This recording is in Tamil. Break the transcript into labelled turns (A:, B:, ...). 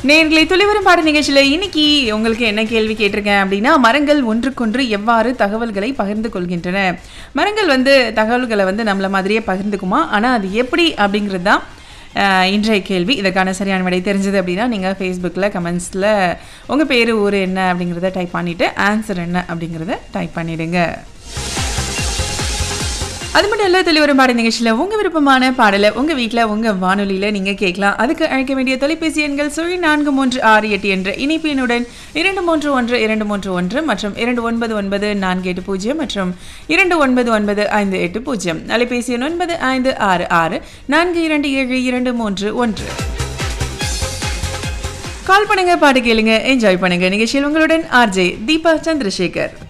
A: நேர்களை துளிவரும் பாட நிகழ்ச்சியில் இன்னைக்கு உங்களுக்கு என்ன கேள்வி கேட்டிருக்கேன் அப்படின்னா மரங்கள் ஒன்றுக்கொன்று எவ்வாறு தகவல்களை பகிர்ந்து கொள்கின்றன மரங்கள் வந்து தகவல்களை வந்து நம்மள மாதிரியே பகிர்ந்துக்குமா ஆனால் அது எப்படி அப்படிங்கிறது தான் அஹ், இன்றைய கேள்வி இதற்கான சரியான விடை தெரிஞ்சது அப்படின்னா நீங்கள் ஃபேஸ்புக்கில் கமெண்ட்ஸில் உங்கள் பேர் ஊர் என்ன அப்படிங்கிறத டைப் பண்ணிவிட்டு ஆன்சர் என்ன அப்படிங்கிறத டைப் பண்ணிடுங்க அது மட்டும் இல்ல தெளிவரும் பாட நிகழ்ச்சியில் உங்கள் விருப்பமான பாடலை உங்கள் வீட்டில் உங்கள் வானொலியில் நீங்கள் கேட்கலாம் அதுக்கு அழைக்க வேண்டிய தொலைபேசி எண்கள் சுழி நான்கு மூன்று ஆறு எட்டு என்ற இணைப்பு எண்ணுடன் இரண்டு மூன்று ஒன்று இரண்டு மூன்று ஒன்று மற்றும் இரண்டு ஒன்பது ஒன்பது நான்கு எட்டு பூஜ்ஜியம் மற்றும் இரண்டு ஒன்பது ஒன்பது ஐந்து எட்டு பூஜ்ஜியம் அலைபேசி எண் ஒன்பது ஐந்து ஆறு ஆறு நான்கு இரண்டு ஏழு இரண்டு மூன்று ஒன்று கால் பண்ணுங்க பாட்டு கேளுங்க என்ஜாய் பண்ணுங்க நிகழ்ச்சியில் உங்களுடன் ஆர்ஜே தீபா சந்திரசேகர்